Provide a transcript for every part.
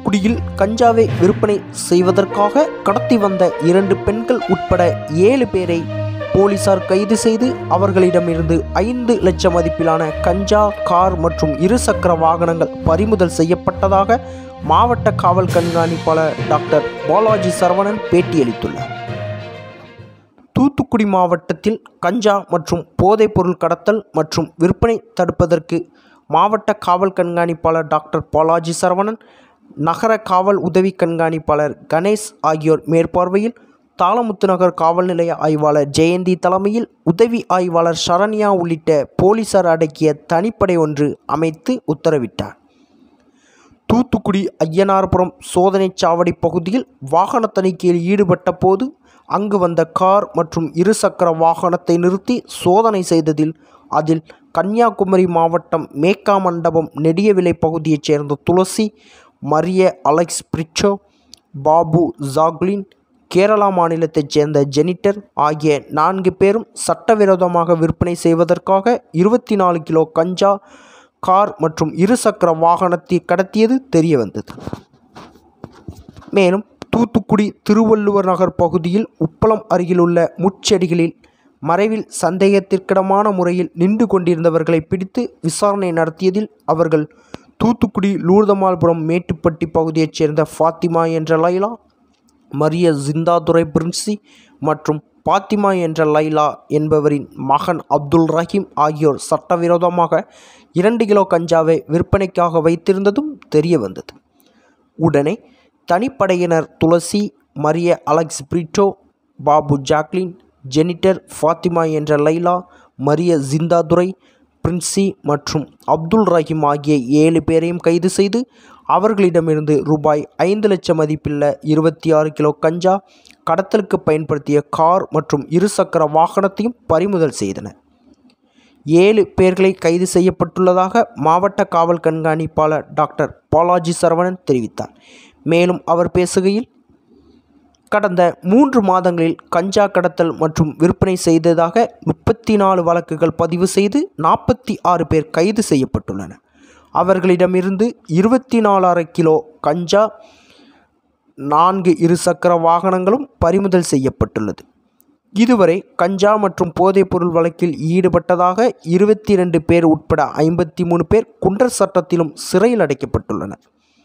தூத்துக்குடியில் கஞ்சாவை விற்பனை செய்வதற்காக கடத்தி வந்த இரண்டு பெண்கள் உட்பட ஏழு பேரை போலீசார் கைது செய்து அவர்களிடமிருந்து ஐந்து லட்சம் மதிப்பிலான கஞ்சா கார் மற்றும் இருசக்கர வாகனங்கள் பறிமுதல் செய்யப்பட்டதாக மாவட்ட காவல் கண்காணிப்பாளர் டாக்டர் பாலாஜி சரவணன் பேட்டியளித்துள்ளார் தூத்துக்குடி மாவட்டத்தில் கஞ்சா மற்றும் போதைப்பொருள் கடத்தல் மற்றும் விற்பனை தடுப்பதற்கு மாவட்ட காவல் கண்காணிப்பாளர் டாக்டர் பாலாஜி சரவணன் நகர காவல் உதவி கண்காணிப்பாளர் கணேஷ் ஆகியோர் மேற்பார்வையில் தாளமுத்து நகர் காவல் நிலைய ஆய்வாளர் ஜெயந்தி தலைமையில் உதவி ஆய்வாளர் சரண்யா உள்ளிட்ட போலீசார் அடக்கிய தனிப்படை ஒன்று அமைத்து உத்தரவிட்டார் தூத்துக்குடி ஐயனார்புரம் சோதனைச் சாவடி பகுதியில் வாகன தணிக்கையில் ஈடுபட்ட போது அங்கு வந்த கார் மற்றும் இருசக்கர வாகனத்தை நிறுத்தி சோதனை செய்ததில் அதில் கன்னியாகுமரி மாவட்டம் மேக்கா மண்டபம் நெடியவிலை பகுதியைச் சேர்ந்த Thulasi Maria Alex Britto Babu Jacqueline Kerala மாநிலத்தைச் சேர்ந்த ஜெனிட்டர் ஆகிய நான்கு பேரும் சட்டவிரோதமாக விற்பனை செய்வதற்காக இருபத்தி நாலு கிலோ கஞ்சா கார் மற்றும் இருசக்கர வாகனத்தை கடத்தியது தெரியவந்தது மேலும் தூத்துக்குடி திருவள்ளுவர் நகர் பகுதியில் உப்பளம் அருகிலுள்ள முட்செடிகளில் மறைவில் சந்தேகத்திற்கிடமான முறையில் நின்று கொண்டிருந்தவர்களை பிடித்து விசாரணை நடத்தியதில் அவர்கள் தூத்துக்குடி லூர்தமால்புரம் மேட்டுப்பட்டி பகுதியைச் சேர்ந்த ஃபாத்திமா என்ற லைலா மரிய ஜிந்தாதுரை பிரின்சி மற்றும் பாத்திமா என்ற லைலா என்பவரின் மகன் அப்துல் ரஹீம் ஆகியோர் சட்டவிரோதமாக இரண்டு கிலோ கஞ்சாவை விற்பனைக்காக வைத்திருந்ததும் தெரிய வந்தது உடனே தனிப்படையினர் Thulasi Maria Alex Britto Babu Jacqueline ஜெனிட்டர் ஃபாத்திமா என்ற லைலா மரிய ஜிந்தாதுரை பிரின்சி மற்றும் அப்துல் ரஹீம் ஆகிய ஏழு பேரையும் கைது செய்து அவர்களிடமிருந்து ரூபாய் ஐந்து லட்சம் மதிப்புள்ள இருபத்தி ஆறு கிலோ கஞ்சா கடத்தலுக்கு பயன்படுத்திய கார் மற்றும் இருசக்கர வாகனத்தையும் பறிமுதல் செய்தனர் ஏழு பேர்களை கைது செய்யப்பட்டுள்ளதாக மாவட்ட காவல் கண்காணிப்பாளர் டாக்டர் பாலாஜி சரவணன் தெரிவித்தார் மேலும் அவர் பேசுகையில் கடந்த மூன்று மாதங்களில் கஞ்சா கடத்தல் மற்றும் விற்பனை செய்ததாக முப்பத்தி நாலு வழக்குகள் பதிவு செய்து நாற்பத்தி ஆறு பேர் கைது செய்யப்பட்டுள்ளனர் அவர்களிடமிருந்து இருபத்தி நாலாயிர கிலோ கஞ்சா நான்கு இருசக்கர வாகனங்களும் பறிமுதல் செய்யப்பட்டுள்ளது இதுவரை கஞ்சா மற்றும் போதைப்பொருள் வழக்கில் ஈடுபட்டதாக இருபத்தி ரெண்டு பேர் உட்பட ஐம்பத்தி மூணு பேர் குண்டர் சட்டத்திலும் சிறையில் அடைக்கப்பட்டுள்ளனர்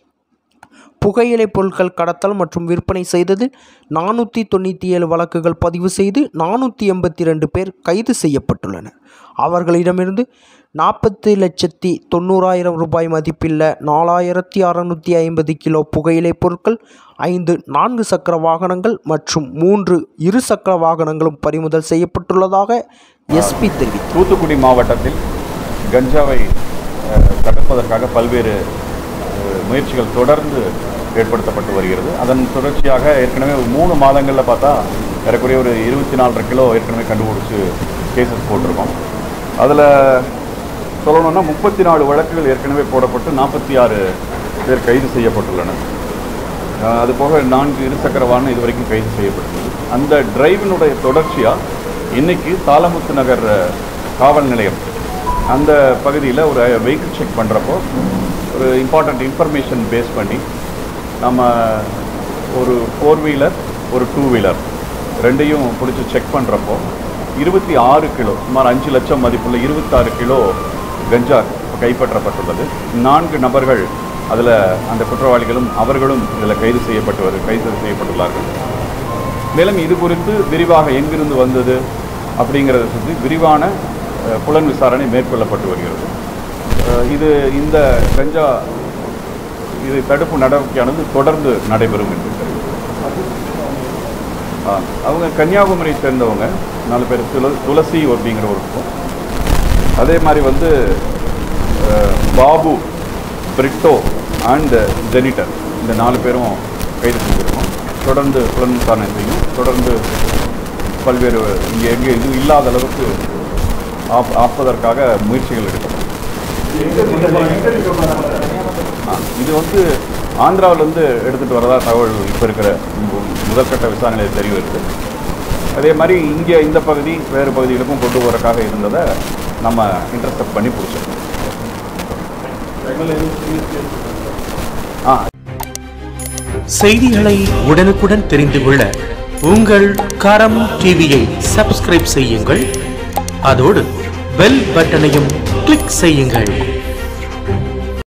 புகையிலை பொருட்கள் கடத்தல் மற்றும் விற்பனை செய்ததில் நானூற்றி தொண்ணூற்றி ஏழு வழக்குகள் பதிவு செய்து நானூற்றி எண்பத்தி ரெண்டு பேர் கைது செய்யப்பட்டுள்ளனர் அவர்களிடமிருந்து நாற்பத்தி லட்சத்தி தொண்ணூறாயிரம் ரூபாய் மதிப்பில்ல நாலாயிரத்தி அறநூற்றி ஐம்பது கிலோ புகையிலை பொருட்கள் ஐந்து நான்கு சக்கர வாகனங்கள் மற்றும் மூன்று இரு சக்கர வாகனங்களும் பறிமுதல் செய்யப்பட்டுள்ளதாக எஸ்பி தெரிவித்தார் தூத்துக்குடி மாவட்டத்தில் கஞ்சாவை அஹ், தடுப்பதற்காக பல்வேறு அஹ், முயற்சிகள் தொடர்ந்து ஏற்படுத்தப்பட்டு வருகிறது அதன் தொடர்ச்சியாக ஏற்கனவே ஒரு மூணு மாதங்களில் பார்த்தா ஏறக்குறைய ஒரு இருபத்தி நாலரை கிலோ ஏற்கனவே கண்டுபிடிச்சி கேசஸ் போட்டிருக்கோம் அதில் சொல்லணும்னா முப்பத்தி நாலு வழக்குகள் ஏற்கனவே போடப்பட்டு நாற்பத்தி ஆறு பேர் கைது செய்யப்பட்டுள்ளனர் அஹ் அது போக நான்கு இருசக்கர வாகனம் இதுவரைக்கும் கைது செய்யப்பட்டுள்ளது அந்த டிரைவினுடைய தொடர்ச்சியாக இன்னைக்கு தாளமுத்து நகர் அஹ், காவல் நிலையம் அந்த பகுதியில் ஒரு வெஹிக்கிள் செக் பண்ணுறப்போ ஒரு இம்பார்ட்டண்ட் இன்ஃபர்மேஷன் பேஸ் பண்ணி நம்ம ஒரு ஃபோர் வீலர் ஒரு டூ வீலர் ரெண்டையும் பிடிச்சி செக் பண்ணுறப்போ இருபத்தி ஆறு கிலோ சுமார் அஞ்சு லட்சம் மதிப்புள்ள இருபத்தாறு கிலோ கஞ்சா கைப்பற்றப்பட்டுள்ளது நான்கு நபர்கள் அதில் அந்த குற்றவாளிகளும் அவர்களும் இதில் கைது செய்யப்பட்டு வரு கைது செய்யப்பட்டுள்ளார்கள் மேலும் இது குறித்து விரிவாக எங்கிருந்து வந்தது அப்படிங்கிறத சுற்றி விரிவான அஹ், புலன் விசாரணை மேற்கொள்ளப்பட்டு வருகிறது அஹ், இது இந்த கஞ்சா இது தடுப்பு நடவடிக்கையானது தொடர்ந்து நடைபெறும் என்று தெரிவிக்கிறேன். ஆ, அவங்க கன்னியாகுமரியை சேர்ந்தவங்க நாலு பேர் துள துளசி அப்படிங்கிற ஒரு இருக்கும் அதே மாதிரி வந்து அஹ், பாபு பிரிட்டோ அண்ட் ஜெனிட்டர் இந்த நாலு பேரும் கைது செஞ்சிருக்கோம் தொடர்ந்து புலன் விசாரணை செய்யும் தொடர்ந்து பல்வேறு இங்கே எங்கே இது இல்லாத அளவுக்கு ஆப் ஆப்பதற்காக முயற்சிகள் எடுக்கப்படும் ஆ, இது வந்து ஆந்திராவிலேருந்து எடுத்துகிட்டு வரதா தகவல் இப்போ இருக்கிற மு- முதற்கட்ட விசாரணையில் தெரிய வருது அதே மாதிரி இங்கே இந்த பகுதி வேறு பகுதிகளுக்கும் கொண்டு போகிறக்காக இருந்ததை நம்ம இன்டர்செப்ட் பண்ணி பிடிச்சிருக்கோம் ஆ செய்திகளை உடனுக்குடன் தெரிந்து கொள்ள உங்கள் கரம் டிவியை சப்ஸ்கிரைப் செய்யுங்கள் அதோடு பெல் பட்டனையும் கிளிக் செய்யுங்கள்